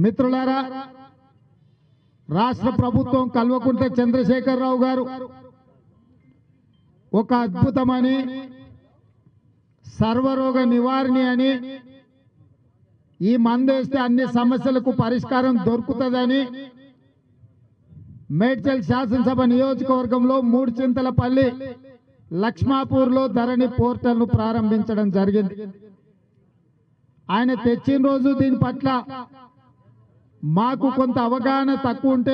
మిత్రులారా రాష్ట్ర ప్రభుత్వం కల్వకుంట్ల చంద్రశేఖరరావు గారు ఒక అద్భుతమని సర్వరోగ నివారణి అని ఈ మందేస్తే అన్ని సమస్యలకు పరిష్కారం దొరుకుతుందని మేడ్చల్ శాసనసభ నియోజకవర్గంలో మూడు చింతలపల్లి లక్ష్మాపూర్లో ధరణి పోర్టల్ను ప్రారంభించడం జరిగింది ఆయన తెచ్చిన రోజు దీని పట్ల మాకు కొంత అవగాహన తక్కువ ఉంటే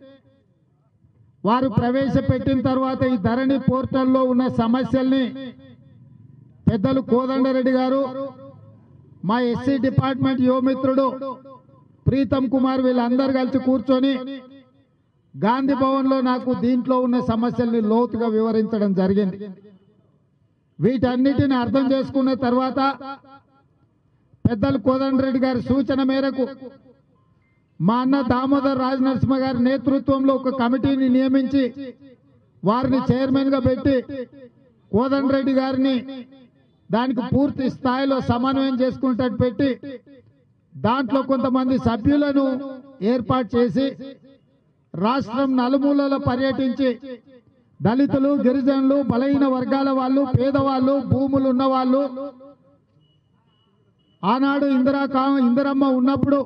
వారు ప్రవేశపెట్టిన తర్వాత ఈ ధరణి పోర్టల్లో ఉన్న సమస్యల్ని పెద్దలు కోదండరెడ్డి గారు మా ఎస్సీ డిపార్ట్మెంట్ యువమిత్రుడు ప్రీతం కుమార్ వీళ్ళందరూ కలిసి కూర్చొని గాంధీ భవన్ లో నాకు దీంట్లో ఉన్న సమస్యల్ని లోతుగా వివరించడం జరిగింది వీటన్నిటిని అర్థం చేసుకున్న తర్వాత పెద్దలు కోదండరెడ్డి గారి సూచన మేరకు మా అన్న దామోదర్ రాజ్ నరసింహ గారి నేతృత్వంలో ఒక కమిటీని నియమించి వారిని చైర్మన్ గా పెట్టి కోదండరెడ్డి గారిని దానికి పూర్తి స్థాయిలో సమన్వయం చేసుకునేటట్టు పెట్టి దాంట్లో కొంతమంది సభ్యులను ఏర్పాటు చేసి రాష్ట్రం నలుమూలలో పర్యటించి దళితులు గిరిజనులు బలహీన వర్గాల వాళ్ళు పేదవాళ్ళు భూములు ఉన్న వాళ్ళు ఆనాడు ఇందిరా కా- ఇందిరమ్మ ఉన్నప్పుడు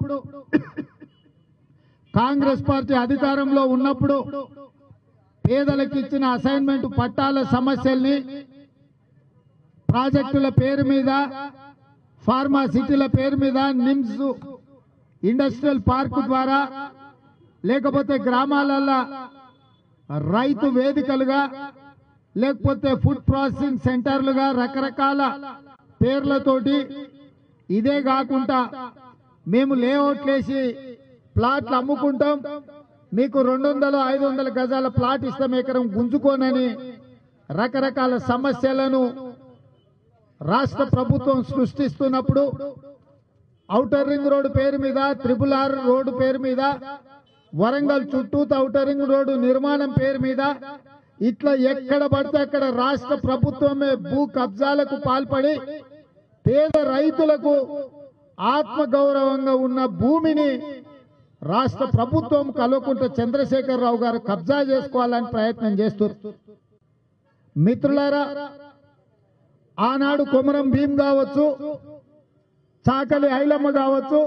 కాంగ్రెస్ పార్టీ అధికారంలో ఉన్నప్పుడు పేదలకు ఇచ్చిన అసైన్మెంట్ పట్టాల సమస్యల్ని ప్రాజెక్టుల పేరు మీద ఫార్మా సిటీల పేరు మీద నిమ్స్ ఇండస్ట్రియల్ పార్క్ ద్వారా లేకపోతే గ్రామాలలో రైతు వేదికలుగా లేకపోతే ఫుడ్ ప్రాసెసింగ్ సెంటర్లుగా రకరకాల పేర్లతోటి ఇదే కాకుండా మేము లేఅవుట్లేసి ప్లాట్లు అమ్ముకుంటాం మీకు రెండు వందలు ఐదు వందల గజాల ప్లాట్ ఇస్తాం ఎకరం గుంజుకోనని రకరకాల సమస్యలను రాష్ట్ర ప్రభుత్వం సృష్టిస్తున్నప్పుడు ఔటర్ రింగ్ రోడ్డు పేరు మీద త్రిపుల్ ఆర్ రోడ్డు పేరు మీద వరంగల్ చుట్టూ ఔటర్ రింగ్ రోడ్డు నిర్మాణం పేరు మీద ఇట్లా ఎక్కడ పడితే అక్కడ రాష్ట్ర ప్రభుత్వమే భూ కబ్జాలకు పాల్పడి పేద రైతులకు ఆత్మగౌరవంగా ఉన్న భూమిని రాష్ట్ర ప్రభుత్వం కలువకుంట చంద్రశేఖరరావు గారు కబ్జా చేసుకోవాలని ప్రయత్నం చేస్తున్నారు మిత్రులారా ఆనాడు కొమరం భీం కావచ్చు చాకలి ఐలమ్మ కావచ్చు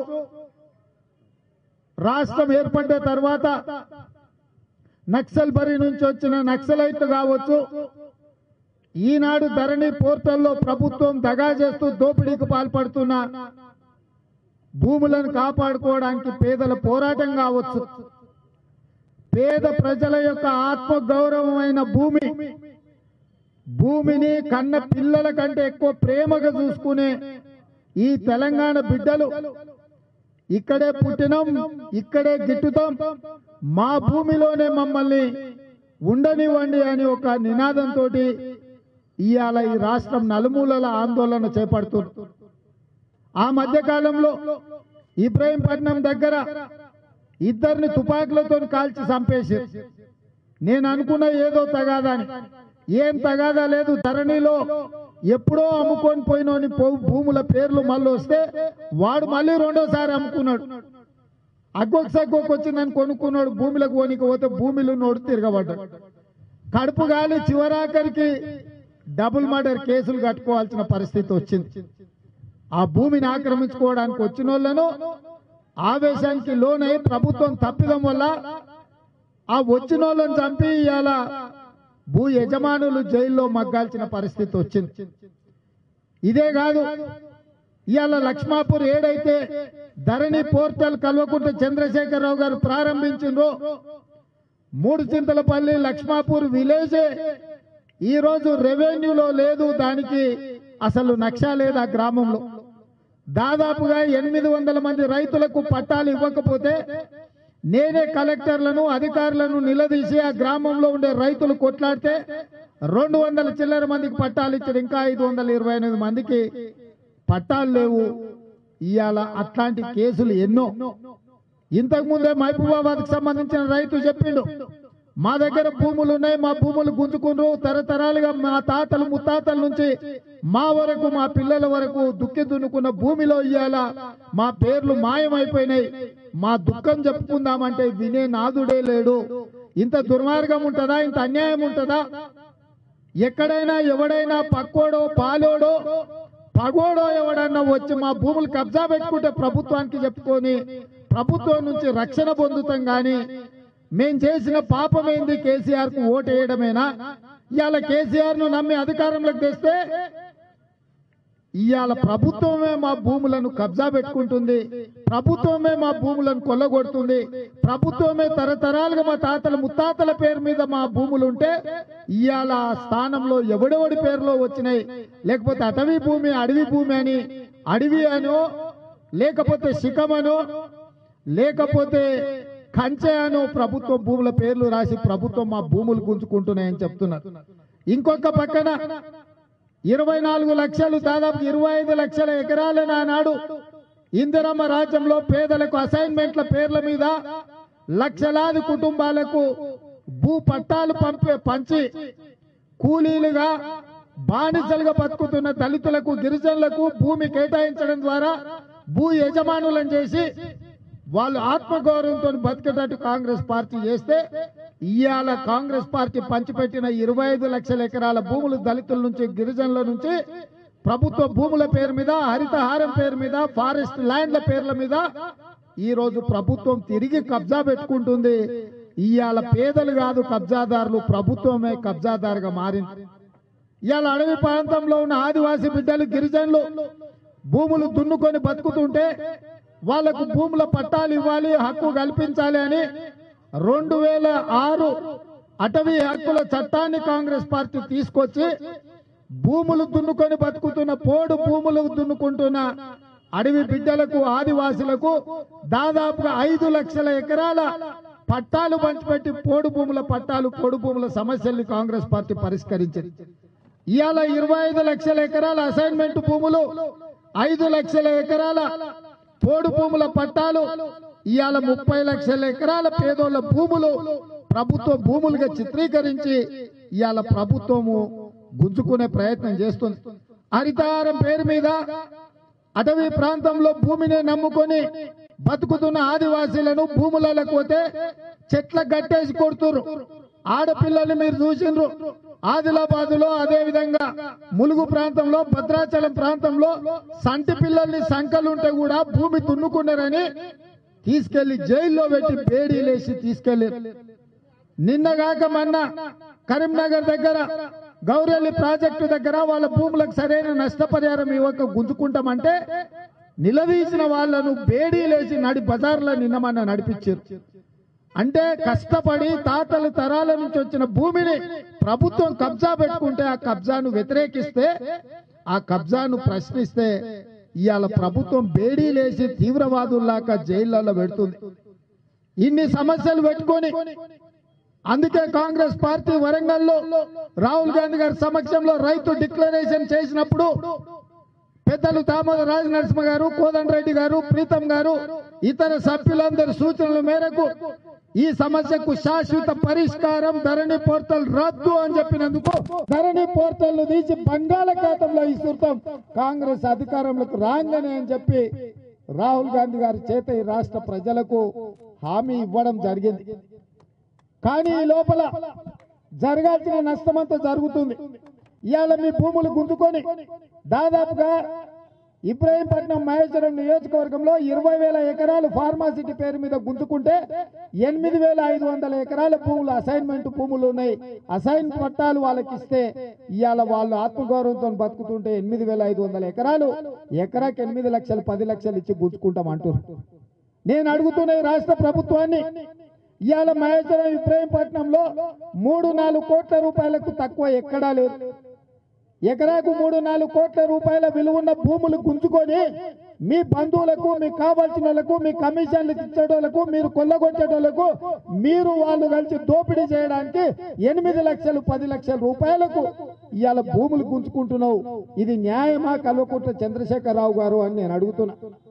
రాష్ట్రం ఏర్పడ్డ తర్వాత నక్సల్ బరి నుంచి వచ్చిన నక్సలైట్లు కావచ్చు ఈనాడు ధరణి పోర్టల్లో ప్రభుత్వం దగా చేస్తూ దోపిడీకి పాల్పడుతున్న భూములను కాపాడుకోవడానికి పేదల పోరాటం కావచ్చు పేద ప్రజల యొక్క ఆత్మ గౌరవమైన భూమి భూమిని కన్న పిల్లల కంటే ఎక్కువ ప్రేమగా చూసుకునే ఈ తెలంగాణ బిడ్డలు ఇక్కడే పుట్టినాం ఇక్కడే గిట్టుతాం మా భూమిలోనే మమ్మల్ని ఉండనివ్వండి అని ఒక నినాదంతో ఇవాళ ఈ రాష్ట్రం నలుమూలల ఆందోళన చేపడుతుంది ఆ మధ్య కాలంలో ఇబ్రాహీంపట్నం దగ్గర ఇద్దరిని తుపాకులతో కాల్చి చంపేశారు నేను అనుకున్న ఏదో తగాదని ఏం తగాదా లేదు ధరణిలో ఎప్పుడో అమ్ముకొని పోయినోని పో- భూముల పేర్లు మళ్ళీ వస్తే వాడు మళ్ళీ రెండోసారి అమ్ముకున్నాడు అగ్గొక సగ్గొక వచ్చిందని కొనుక్కున్నాడు భూమిలకు పోనీకి పోతే భూమిలో నోడు తిరగబడ్డాడు కడుపు గాలి చివరాఖరికి డబుల్ మర్డర్ కేసులు కట్టుకోవాల్సిన పరిస్థితి వచ్చింది ఆ భూమిని ఆక్రమించుకోవడానికి వచ్చిన వాళ్ళను ఆవేశానికి లోనై ప్రభుత్వం తప్పిదం వల్ల ఆ వచ్చిన వాళ్ళని చంపి ఇవాళ భూ యజమానులు జైల్లో మగ్గాల్సిన పరిస్థితి వచ్చింది ఇదే కాదు ఇవాళ లక్ష్మాపూర్ ఏడైతే ధరణి పోర్టల్ కల్వకుంట చంద్రశేఖరరావు గారు ప్రారంభించిండ్రో మూడు చింతలపల్లి లక్ష్మాపూర్ విలేజే ఈ రోజు రెవెన్యూలో లేదు దానికి అసలు నక్ష లేదు ఆ గ్రామంలో దాదాపుగా ఎనిమిది వందల మంది రైతులకు పట్టాలు ఇవ్వకపోతే నేనే కలెక్టర్లను అధికారులను నిలదీసి ఆ గ్రామంలో ఉండే రైతులు కొట్లాడితే రెండు వందల చిల్లర మందికి పట్టాలు ఇచ్చారు ఇంకా ఐదు వందల ఇరవై ఎనిమిది మందికి పట్టాలు లేవు ఇవాళ అట్లాంటి కేసులు ఎన్నో ఇంతకు ముందే మహబూబాబాద్ కి సంబంధించిన రైతు చెప్పిండు మా దగ్గర భూములు ఉన్నాయి మా భూములు గుంజుకుండ్రు తరతరాలుగా మా తాతలు ముత్తాతల నుంచి మా వరకు మా పిల్లల వరకు దుక్కి దున్నుకున్న భూమిలో ఇయ్యాల మా పేర్లు మాయమైపోయినాయి మా దుఃఖం చెప్పుకుందామంటే వినే నాదుడే లేడు ఇంత దుర్మార్గం ఉంటుందా ఇంత అన్యాయం ఉంటుందా ఎక్కడైనా ఎవడైనా పక్కోడో పాలోడో పగోడో ఎవడన్నా వచ్చి మా భూములు కబ్జా పెట్టుకుంటే ప్రభుత్వానికి చెప్పుకొని ప్రభుత్వం నుంచి రక్షణ పొందుతాం గాని మేం చేసిన పాపం ఏంది కేసీఆర్ కు ఓటు వేయడమేనా ఇవాళ కేసీఆర్ ను నమ్మి అధికారంలోకి తెస్తే ఇవాళ ప్రభుత్వమే మా భూములను కబ్జా పెట్టుకుంటుంది ప్రభుత్వమే మా భూములను కొల్లగొడుతుంది ప్రభుత్వమే తరతరాలుగా మా తాతల ముత్తాతల పేరు మీద మా భూములు ఉంటే ఇవాళ ఆ స్థానంలో ఎవడెవడి పేరులో వచ్చినాయి లేకపోతే అటవీ భూమి అడవి భూమి అని అడవి అనో లేకపోతే శిఖమనో లేకపోతే కంచె అనో ప్రభుత్వ భూముల పేర్లు రాసి ప్రభుత్వం మా భూములు గుంజుకుంటున్నాయని చెప్తున్నారు ఇంకొక పక్కన ఇరవై నాలుగు లక్షలు దాదాపు ఇరవై ఐదు లక్షల ఎకరాలు నానాడు ఇందిరమ్మ రాజ్యంలో పేదలకు అసైన్మెంట్ల పేర్ల మీద లక్షలాది కుటుంబాలకు భూ పట్టాలు పంపే పంచి కూలీలుగా బానిసలుగా బతుకుతున్న దళితులకు గిరిజనులకు భూమి కేటాయించడం ద్వారా భూ యజమానులను చేసి వాళ్ళు ఆత్మగౌరవంతో బతికేటట్టు కాంగ్రెస్ పార్టీ చేస్తే ఇవాళ కాంగ్రెస్ పార్టీ పంచిపెట్టిన ఇరవై ఐదు లక్షల ఎకరాల భూములు దళితుల నుంచి గిరిజనుల నుంచి ప్రభుత్వ భూముల పేరు మీద హరితహారం పేరు మీద ఫారెస్ట్ ల్యాండ్ల పేర్ల మీద ఈ రోజు ప్రభుత్వం తిరిగి కబ్జా పెట్టుకుంటుంది ఇవాళ పేదలు కాదు కబ్జాదారులు ప్రభుత్వమే కబ్జాదారుగా మారింది ఇవాళ అడవి ప్రాంతంలో ఉన్న ఆదివాసీ బిడ్డలు గిరిజనులు భూములు దున్నుకొని బతుకుతుంటే వాళ్లకు భూముల పట్టాలు ఇవ్వాలి హక్కు కల్పించాలి అని రెండు వేల ఆరు అటవీ హక్కుల చట్టాన్ని కాంగ్రెస్ పార్టీ తీసుకొచ్చి భూములు దున్నుకొని బతుకుతున్న పోడు భూములు దున్నుకుంటున్న అడవి బిడ్డలకు ఆదివాసులకు దాదాపుగా ఐదు లక్షల ఎకరాల పట్టాలు పంచిపెట్టి పోడు భూముల పట్టాలు పోడు భూముల సమస్యల్ని కాంగ్రెస్ పార్టీ పరిష్కరించింది ఇవాళ ఇరవై ఐదు లక్షల ఎకరాల అసైన్మెంట్ భూములు ఐదు లక్షల ఎకరాల పోడు భూముల పట్టాలు ఇవాళ ముప్పై లక్షల ఎకరాల పేదోళ్ల భూములు ప్రభుత్వ భూములుగా చిత్రీకరించి ఇవాళ ప్రభుత్వము గుంజుకునే ప్రయత్నం చేస్తుంది హరితహారం పేరు మీద అటవీ ప్రాంతంలో భూమిని నమ్ముకొని బతుకుతున్న ఆదివాసీలను భూములకు పోతే చెట్ల గట్టేసి కొడుతురు ఆడపిల్లల్ని మీరు చూసిండ్రు ఆదిలాబాద్ లో అదే విధంగా ములుగు ప్రాంతంలో భద్రాచలం ప్రాంతంలో సంటి పిల్లల్ని సంకలుంటే కూడా భూమి తున్నుకున్నారని తీసుకెళ్లి జైల్లో పెట్టి బేడీలేసి తీసుకెళ్లి నిన్నగాక మొన్న కరీంనగర్ దగ్గర గౌరెల్లి ప్రాజెక్టు దగ్గర వాళ్ళ భూములకు సరైన నష్టపరిహారం ఇవ్వక గుంజుకుంటామంటే నిలదీసిన వాళ్ళను బేడీలేసి నడి బజార్లో నిన్న మొన్న నడిపించారు అంటే కష్టపడి తాతల తరాల నుంచి వచ్చిన భూమిని ప్రభుత్వం కబ్జా పెట్టుకుంటే ఆ కబ్జాను వ్యతిరేకిస్తే ఆ కబ్జాను ప్రశ్నిస్తే ఇవాళ ప్రభుత్వం బేడీలేసి తీవ్రవాదుల్లాగా జైళ్లలో పెడుతుంది ఇన్ని సమస్యలు పెట్టుకొని అందుకే కాంగ్రెస్ పార్టీ వరంగల్లో రాహుల్ గాంధీ గారి సమక్షంలో రైతు డిక్లరేషన్ చేసినప్పుడు పెద్దలు దామోదర రాజ నరసింహ గారు కోదండరెడ్డి గారు ప్రీతం గారు ఇతర సభ్యులందరి సూచనల మేరకు ఈ సమస్యకు శాశ్వత పరిష్కారం ధరణి పోర్టల్ రద్దు అని చెప్పినందుకు ధరణి పోర్టల్ ను తీసి బంగాళాఖాతంలో ఇస్తుంటాం కాంగ్రెస్ అధికారంలోకి రాగానే అని చెప్పి రాహుల్ గాంధీ గారి చేత ఈ రాష్ట్ర ప్రజలకు హామీ ఇవ్వడం జరిగింది కానీ ఈ లోపల జరగాల్సిన నష్టమంతా జరుగుతుంది ఇవాళ మీ భూములు గుంజుకొని దాదాపుగా ఇబ్రాహీంపట్నం మహేశ్వరం నియోజకవర్గంలో ఇరవై వేల ఎకరాలు ఫార్మాసిటీ పేరు మీద గుంజుకుంటే ఎనిమిది వేల ఐదు వందల ఎకరాల భూములు అసైన్మెంట్ భూములు ఉన్నాయి అసైన్ పట్టాలు వాళ్ళకి ఇస్తే ఇవాళ వాళ్ళు ఆత్మగౌరవంతో బతుకుతుంటే ఎనిమిది వేల ఐదు వందల ఎకరాలు ఎకరాకి ఎనిమిది లక్షలు పది లక్షలు ఇచ్చి గుంజుకుంటాం అంటున్నారు నేను అడుగుతున్న ఈ రాష్ట్ర ప్రభుత్వాన్ని ఇవాళ మహేశ్వరం ఇబ్రాహీంపట్నంలో మూడు నాలుగు కోట్ల రూపాయలకు తక్కువ ఎక్కడా లేదు ఎకరాకు మూడు నాలుగు కోట్ల రూపాయల విలువన్న భూములు గుంజుకొని మీ బంధువులకు మీకు కావాల్సిన వాళ్ళకు మీ కమిషన్లు ఇచ్చేటోళ్లకు మీరు కొల్లగొచ్చేటోళ్లకు మీరు వాళ్ళు కలిసి దోపిడీ చేయడానికి ఎనిమిది లక్షలు పది లక్షల రూపాయలకు ఇవాళ భూములు గుంజుకుంటున్నావు ఇది న్యాయమా కల్వకుంట్ల చంద్రశేఖరరావు గారు అని నేను అడుగుతున్నా